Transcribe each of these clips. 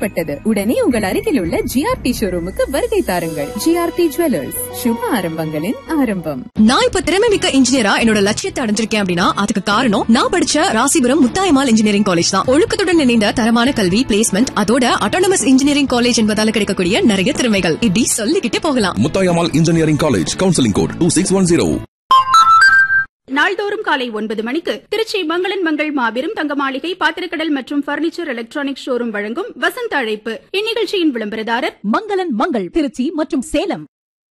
உட்பட்டது உடனே உங்கள் அருகில் உள்ள ஜிஆர்டி ஷோரூமுக்கு வருகை தாருங்கள் ஜிஆர்டி ஜுவல்லர்ஸ் சுப ஆரம்பங்களின் ஆரம்பம் நான் இப்ப திறமை மிக்க இன்ஜினியரா என்னோட லட்சியத்தை அடைஞ்சிருக்கேன் அப்படின்னா அதுக்கு காரணம் நான் படிச்ச ராசிபுரம் முத்தாயமால் இன்ஜினியரிங் காலேஜ் தான் ஒழுக்கத்துடன் இணைந்த தரமான கல்வி பிளேஸ்மெண்ட் அதோட அட்டானமஸ் இன்ஜினியரிங் காலேஜ் என்பதால கிடைக்கக்கூடிய நிறைய திறமைகள் இப்படி சொல்லிக்கிட்டே போகலாம் Muthayammal engineering college counselling code two six one zero நாள்தோறும் காலை ஒன்பது மணிக்கு திருச்சி மங்களன் மங்கள் மாபெரும் தங்க மாளிகை பாத்திரக்கடல் மற்றும் பர்னிச்சர் எலக்ட்ரானிக் ஷோரூம் வழங்கும் வசந்த அழைப்பு இந்நிகழ்ச்சியின் விளம்பரதாரர் மங்களன் மங்கள் திருச்சி மற்றும் சேலம்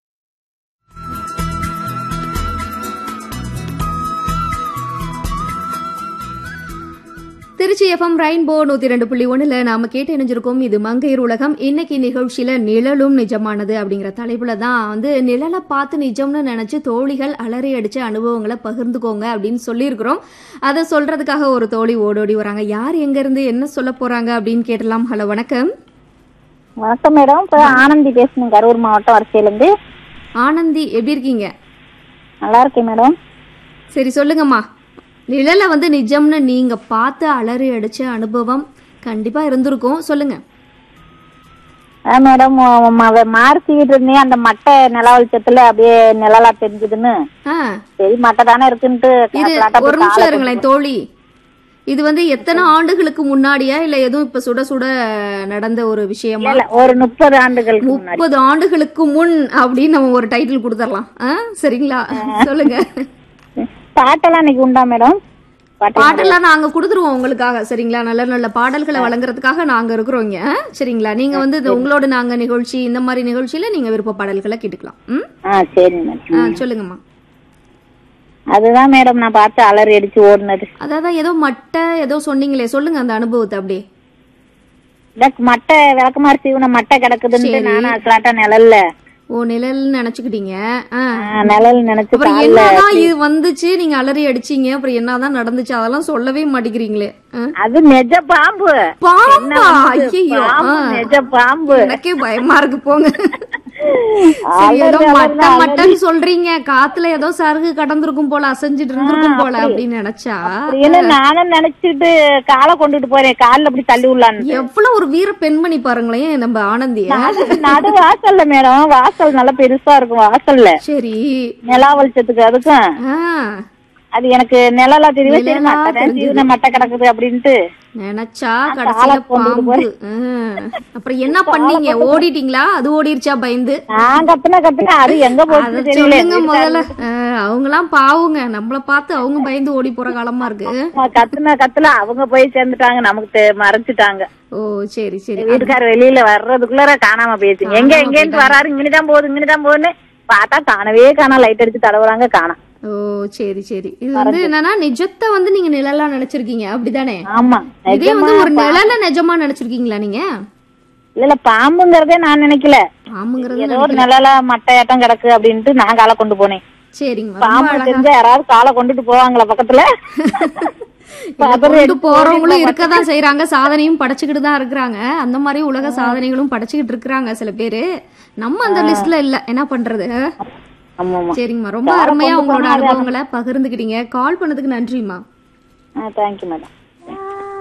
திருச்சி எஃப்எம் ரெயின்போ நூத்தி ரெண்டு புள்ளி ஒண்ணுல நாம கேட்டு இணைஞ்சிருக்கோம் இது மங்கையர் உலகம் இன்னைக்கு நிகழ்ச்சியில நிழலும் நிஜமானது அப்படிங்கிற தலைப்புல தான் வந்து நிழலை பார்த்து நிஜம்னு நினைச்சு தோழிகள் அலறி அடிச்ச அனுபவங்களை பகிர்ந்துக்கோங்க அப்படின்னு சொல்லியிருக்கிறோம் அதை சொல்றதுக்காக ஒரு தோழி ஓடோடி வராங்க யார் எங்க இருந்து என்ன சொல்ல போறாங்க அப்படின்னு கேட்டலாம் ஹலோ வணக்கம் வணக்கம் மேடம் இப்போ ஆனந்தி பேசணும் கரூர் மாவட்டம் வரிசையிலேருந்து ஆனந்தி எப்படி இருக்கீங்க நல்லா இருக்கேன் மேடம் சரி சொல்லுங்கம்மா நிழலை வந்து நிஜம்னு நீங்க பார்த்து அலறி அடிச்ச அனுபவம் கண்டிப்பா இருந்திருக்கும் சொல்லுங்க அதான் மேடம் மார்ச்சிக்கிட்டு இருந்தேன் அந்த மட்டை நில வெளிச்சத்துல அப்படியே நிழலா தெரிஞ்சுதுன்னு ஆ சரி மட்டை தானே இருக்குன்ட்டு இது flat ஆ ஒரு போய் நிமிஷம் காலை இருங்களேன் தோழி இது வந்து எத்தனை ஆண்டுகளுக்கு முன்னாடியா இல்ல எதுவும் இப்ப சுட சுட நடந்த ஒரு விஷயமா இல்ல, ஒரு முப்பது ஆண்டுகளுக்கு முன்னாடி முப்பது ஆண்டுகளுக்கு முன் அப்படின்னு நம்ம ஒரு டைட்டில் கொடுத்துடலாம் ஆ, சரிங்களா சொல்லுங்க பாட்டெல்லாம் இன்னைக்கு உண்டா மேடம் பாட்டு பாட்டெல்லாம் நாங்க கொடுத்துருவோம் உங்களுக்காக சரிங்களா நல்ல நல்ல பாடல்களை வழங்குறதுக்காக நாங்க இருக்கிறோம் இங்க ஆ? சரிங்களா நீங்க வந்து இந்த உங்களோட நாங்க நிகழ்ச்சி இந்த மாதிரி நிகழ்ச்சியில நீங்க விருப்ப பாடல்களை கேட்டுக்கலாம் ம்? ஆ சரி மேடம் ஆ, சொல்லுங்கம்மா அதுதான் மேடம் நான் பார்த்து அலறி அடிச்சு ஓடுனது அதான் ஏதோ மட்டை ஏதோ சொன்னீங்களே சொல்லுங்க அந்த அனுபவத்தை அப்படியே இந்த மட்டை விளக்குமாறு சீவன மட்டை கிடக்குதுன்ட்டு சரி. நானும் அசலாட்டா நிழல்ல ஓ நிழல் நினைச்சுக்கிட்டீங்க ஆ. ஆ, நிழல் நினைச்சு அப்புறம் கால்ல என்னதான் இது வந்துச்சு நீங்க அலறி அடிச்சீங்க அப்புறம் என்னதான் நடந்துச்சு அதெல்லாம் சொல்லவே மாட்டேங்கிறீங்களே ஆ? அது நெஜ பாம்பு பாம்பா வந்து ஐயோ பாம்பு, நெஜ பாம்பு எனக்கே பயமா இருக்கு போங்க சரி, அலறி, ஏதோ அலறி, மட்டை அலறி. மட்டன் சொல்றீங்க காத்துல ஏதோ சருகு கடந்திருக்கும் போல அசைஞ்சிட்டு இருந்திருக்கும் போல அப்படின்னு நினைச்சா அப்படின்னு நானும் நினைச்சிட்டு காலை கொண்டுட்டு போறேன் கால்ல அப்படி தள்ளி விடலான்னு எவ்வளவு ஒரு வீர பெண்மணி பாருங்களேன் நம்ம ஆனந்திய நடு வாசல்ல மேடம் வாசல் நல்லா பெருசா இருக்கும் வாசல்ல சரி நிலா வெளிச்சத்துக்கு அதுக்கும் ஆ அது எனக்கு நிழலா தெரியல சரி நிழலா மட்டை தான் தெரிஞ்சுது. சீவுன மட்டை கிடக்குது அப்படின்ட்டு நினைச்சா நான் கடைசியில காலை கொண்டுட்டு பாம்பு ஆ. அப்புறம் என்ன பண்ணீங்க ஓடிட்டீங்களா அது ஓடிருச்சா பயந்து நான் கத்துன கத்துன அது எங்க அத போச்சு தெரியல சொல்லுங்க முதல்ல அவங்க எல்லாம் பாவுங்க நம்மள பார்த்து அவங்க பயந்து ஓடி போற காலமா இருக்கு நான் கத்துன கத்துல அவங்க போய் சேர்ந்துட்டாங்க நமக்கு தெ- மறைச்சிட்டாங்க ஓ சரி சரி வீட்டுக்கார வெளியில வர்றதுக்குள்ளார காணாம போயிடுச்சு எங்க காணாம எங்கேன்னு வராரு இங்கதான் போகுது இங்கதான் போகுதுன்னு பார்த்தா காணவே காணா லைட் அடிச்சு தடவுறாங்க காணா ஓ சரி சரி இது வந்து என்னன்னா நிஜத்தை வந்து நீங்க நிழலா நினைச்சிருக்கீங்க அப்படிதானே ஆமா இதே வந்து ஒரு நிழல நிஜமா நினைச்சிருக்கீங்களா நீங்க இல்ல இல்ல பாம்புங்கிறதே நான் நினைக்கல பாம்புங்கிறது ஏதோ ஒரு நிழலா மட்டையாட்டம் கிடக்கு அப்படின்ட்டு நான் காலை கொண்டு போனேன் சரிங்க ரொம்ப பாம்பு அழகா தெரிஞ்சா யாராவது காலை கொண்டுட்டு போவாங்களா பக்கத்துல இத கொண்டு போறவங்களும் இருக்கதான் செய்யறாங்க சாதனையும் படைச்சுக்கிட்டு தான் இருக்கிறாங்க அந்த மாதிரி உலக சாதனைகளும் படைச்சுக்கிட்டு இருக்கிறாங்க சில பேரு நம்ம அந்த லிஸ்ட்ல இல்ல என்ன பண்றது ஆமா ஆமா சரிங்கம்மா ரொம்ப காரை அருமையா கொண்டு உங்களோட போனா அது- அனுபவங்களை பகிர்ந்துக்கிட்டீங்க கால் பண்ணதுக்கு நன்றிம்மா தேங்க்யூ மேடம்